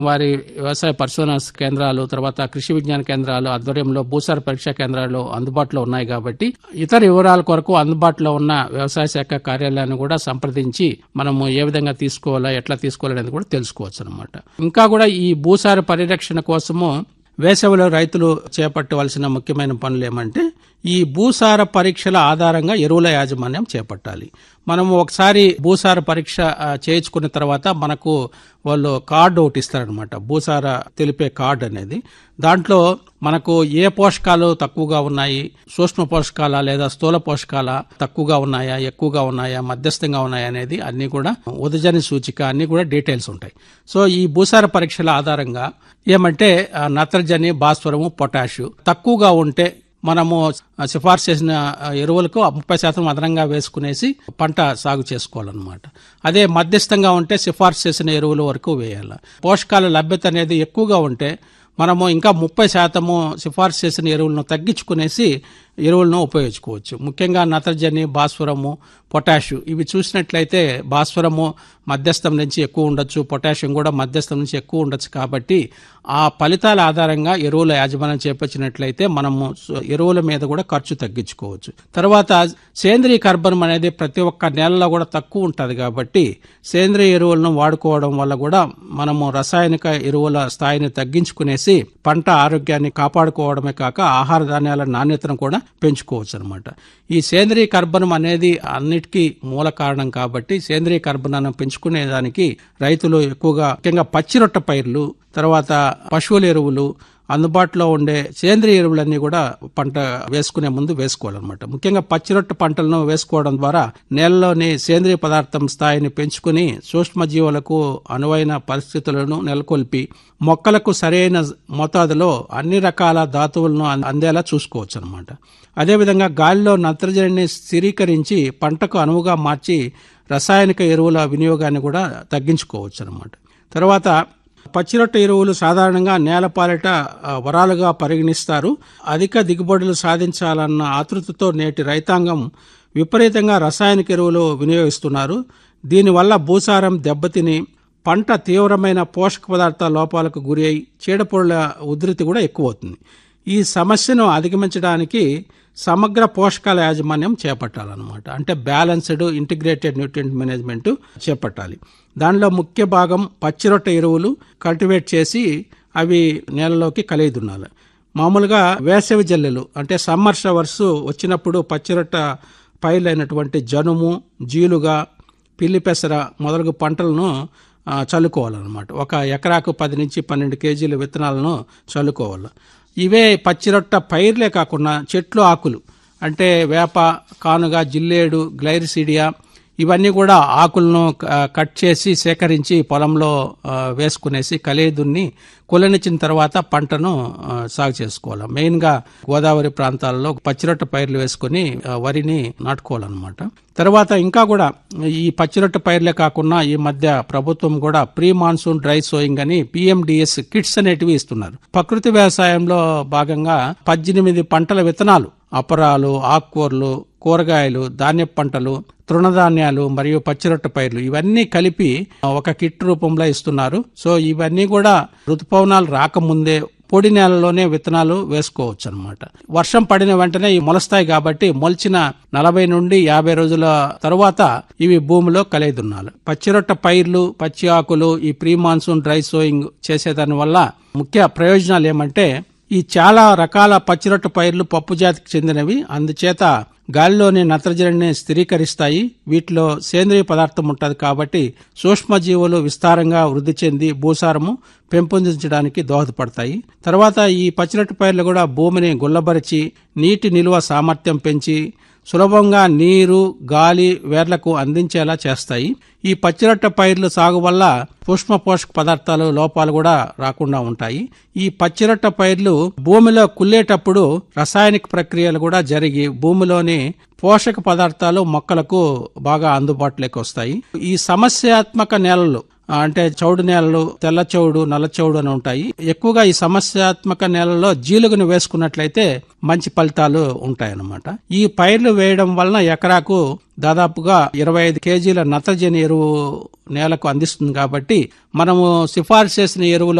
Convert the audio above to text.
వారి వ్యవసాయ పరిశోధన కేంద్రాలు తర్వాత కృషి విజ్ఞాన కేంద్రాలు ఆధ్వర్యంలో భూసార పరీక్షా కేంద్రాలు అందుబాటులో ఉన్నాయి కాబట్టి ఇతర వివరాల కొరకు అందుబాటులో ఉన్న వ్యవసాయ శాఖ కార్యాలయాన్ని కూడా సంప్రదించి మనము ఏ విధంగా తీసుకోవాలా ఎట్లా తీసుకోవాలనేది కూడా తెలుసుకోవచ్చు అనమాట ఇంకా కూడా ఈ భూసార పరిరక్షణ కోసము వేసవిలో రైతులు చేపట్టవలసిన ముఖ్యమైన పనులు ఏమంటే ఈ భూసార పరీక్షల ఆధారంగా ఎరువుల యాజమాన్యం చేపట్టాలి మనము ఒకసారి భూసార పరీక్ష ఆ, చేయించుకున్న తర్వాత మనకు వాళ్ళు కార్డు ఒకటి ఇస్తారనమాట భూసార తెలిపే కార్డు అనేది దాంట్లో మనకు ఏ పోషకాలు తక్కువగా ఉన్నాయి సూక్ష్మ పోషకాల లేదా స్థూల పోషకాల తక్కువగా ఉన్నాయా ఎక్కువగా ఉన్నాయా మధ్యస్థంగా ఉన్నాయా అనేది అన్ని కూడా ఉదజని సూచిక అన్ని కూడా డీటెయిల్స్ ఉంటాయి సో ఈ భూసార పరీక్షల ఆధారంగా ఏమంటే ఆ, నత్రజని భాస్వరము పొటాషు తక్కువగా ఉంటే మనము సిఫార్సు చేసిన ఎరువులకు ముప్పై శాతం అదనంగా వేసుకునేసి పంట సాగు చేసుకోవాలన్నమాట అదే మధ్యస్థంగా ఉంటే సిఫార్సు చేసిన ఎరువుల వరకు వేయాలి పోషకాల లభ్యత అనేది ఎక్కువగా ఉంటే మనము ఇంకా ముప్పై శాతము సిఫార్సు చేసిన ఎరువులను తగ్గించుకునేసి ఎరువులను ఉపయోగించుకోవచ్చు ముఖ్యంగా నత్రజని భాస్వరము పొటాషు ఇవి చూసినట్లయితే భాస్వరము మధ్యస్థం నుంచి ఎక్కువ ఉండొచ్చు పొటాషియం కూడా మధ్యస్థం నుంచి ఎక్కువ ఉండొచ్చు కాబట్టి ఆ ఫలితాల ఆధారంగా ఎరువుల యాజమాన్యం చేపట్టినట్లయితే మనము స- ఎరువుల మీద కూడా ఖర్చు తగ్గించుకోవచ్చు తర్వాత సేంద్రీయ కర్బనం అనేది ప్రతి ఒక్క నేలలో కూడా తక్కువ ఉంటుంది కాబట్టి సేంద్రియ ఎరువులను వాడుకోవడం వల్ల కూడా మనము రసాయనిక ఎరువుల స్థాయిని తగ్గించుకునేసి పంట ఆరోగ్యాన్ని కాపాడుకోవడమే కాక ఆహార ధాన్యాల నాణ్యతను కూడా పెంచుకోవచ్చు అనమాట ఈ సేంద్రీయ కర్బనం అనేది అన్నిటికీ మూల కారణం కాబట్టి సేంద్రీయ కర్బనాన్ని పెంచుకునే దానికి రైతులు ఎక్కువగా ముఖ్యంగా పచ్చిరొట్ట పైర్లు తర్వాత పశువుల ఎరువులు అందుబాటులో ఉండే సేంద్రియ ఎరువులన్నీ కూడా పంట వేసుకునే ముందు వేసుకోవాలన్నమాట ముఖ్యంగా పచ్చిరొట్ట పంటలను వేసుకోవడం ద్వారా నేలలోని సేంద్రియ పదార్థం స్థాయిని పెంచుకుని సూక్ష్మజీవులకు అనువైన పరిస్థితులను నెలకొల్పి మొక్కలకు సరైన మోతాదులో అన్ని రకాల ధాతువులను అం- అందేలా చూసుకోవచ్చు అనమాట అదేవిధంగా గాలిలో నత్రజనిని స్థిరీకరించి పంటకు అనువుగా మార్చి రసాయనిక ఎరువుల వినియోగాన్ని కూడా తగ్గించుకోవచ్చు అనమాట తర్వాత పచ్చిరొట్ట ఎరువులు సాధారణంగా నేలపాలిట ఆ, వరాలుగా పరిగణిస్తారు అధిక దిగుబడులు సాధించాలన్న ఆతృతతో నేటి రైతాంగం విపరీతంగా రసాయనిక ఎరువులు వినియోగిస్తున్నారు దీనివల్ల భూసారం దెబ్బతిని పంట తీవ్రమైన పోషక పదార్థాల లోపాలకు గురి అయి చీడపురుగుల ఉధృతి కూడా ఎక్కువ అవుతుంది ఈ సమస్యను అధిగమించడానికి సమగ్ర పోషకాల యాజమాన్యం చేపట్టాలన్నమాట అంటే బ్యాలెన్స్డ్ ఇంటిగ్రేటెడ్ న్యూట్రియంట్ మేనేజ్మెంట్ చేపట్టాలి దానిలో ముఖ్య భాగం పచ్చిరొట్ట ఎరువులు కల్టివేట్ చేసి అవి నేలలోకి కలిగిదున్నాలి మామూలుగా వేసవి జల్లెలు అంటే సమ్మర్ షవర్స్ వచ్చినప్పుడు పచ్చిరొట్ట పైర్లైనటువంటి జనుము జీలుగా పిల్లి పెసర మొదలగు పంటలను ఆ, చల్లుకోవాలన్నమాట ఒక ఎకరాకు పది నుంచి పన్నెండు కేజీల విత్తనాలను చల్లుకోవాలి ఇవే పచ్చిరొట్ట పైర్లే కాకుండా చెట్లు ఆకులు అంటే వేప కానుగ జిల్లేడు గ్లైరిసిడియా ఇవన్నీ కూడా ఆకులను ఆ, కట్ చేసి సేకరించి పొలంలో ఆ, వేసుకునేసి కలిదున్ని కులనిచ్చిన తర్వాత పంటను ఆ, సాగు చేసుకోవాలి మెయిన్గా గోదావరి ప్రాంతాల్లో పచ్చిరొట్ట పైర్లు వేసుకుని ఆ, వరిని నాటుకోవాలన్నమాట తర్వాత ఇంకా కూడా ఈ పచ్చిరొట్ట పైర్లే కాకుండా ఈ మధ్య ప్రభుత్వం కూడా ప్రీ మాన్సూన్ డ్రై సోయింగ్ అని పిఎండిఎస్ కిట్స్ అనేటివి ఇస్తున్నారు ప్రకృతి వ్యవసాయంలో భాగంగా పద్దెనిమిది పంటల విత్తనాలు అపరాలు ఆకుకూరలు కూరగాయలు ధాన్య పంటలు తృణధాన్యాలు మరియు పచ్చిరొట్ట పైర్లు ఇవన్నీ కలిపి ఒక కిట్ రూపంలో ఇస్తున్నారు సో ఇవన్నీ కూడా ఋతుపవనాలు రాకముందే పొడి నేలలోనే విత్తనాలు వేసుకోవచ్చు అనమాట వర్షం పడిన వెంటనే ఇవి మొలస్తాయి కాబట్టి మొలిచిన నలభై నుండి యాభై రోజుల తరువాత ఇవి భూమిలో కలిదున్నాలి పచ్చిరొట్ట పైర్లు పచ్చి ఆకులు ఈ ప్రీ మాన్సూన్ డ్రై సోయింగ్ చేసేదాని వల్ల ముఖ్య ప్రయోజనాలు ఏమంటే ఈ చాలా రకాల పచ్చిరొట్ట పైర్లు పప్పు జాతికి చెందినవి అందుచేత గాలిలోని నత్రజనిని స్థిరీకరిస్తాయి వీటిలో సేంద్రియ పదార్థం ఉంటుంది కాబట్టి సూక్ష్మజీవులు విస్తారంగా వృద్ధి చెంది భూసారము పెంపొందించడానికి దోహదపడతాయి తర్వాత ఈ పచ్చిరొట్ట పైర్లు కూడా భూమిని గుల్లబరిచి నీటి నిల్వ సామర్థ్యం పెంచి సులభంగా నీరు గాలి వేర్లకు అందించేలా చేస్తాయి ఈ పచ్చిరొట్ట పైర్లు సాగు వల్ల సూక్ష్మ పోషక పదార్థాలు లోపాలు కూడా రాకుండా ఉంటాయి ఈ పచ్చిరొట్ట పైర్లు భూమిలో కుళ్ళేటప్పుడు రసాయనిక ప్రక్రియలు కూడా జరిగి భూమిలోని పోషక పదార్థాలు మొక్కలకు బాగా అందుబాటులోకి వస్తాయి ఈ సమస్యాత్మక నేలలు ఆ, అంటే చౌడు నేలలు తెల్ల చౌడు నల్ల చౌడు అని ఉంటాయి ఎక్కువగా ఈ సమస్యాత్మక నేలలో జీలుగును వేసుకున్నట్లయితే మంచి ఫలితాలు ఉంటాయన్నమాట ఈ పైర్లు వేయడం వలన ఎకరాకు దాదాపుగా ఇరవై ఐదు కేజీల నత్రజని ఎరువు నేలకు అందిస్తుంది కాబట్టి మనము సిఫార్సు చేసిన ఎరువుల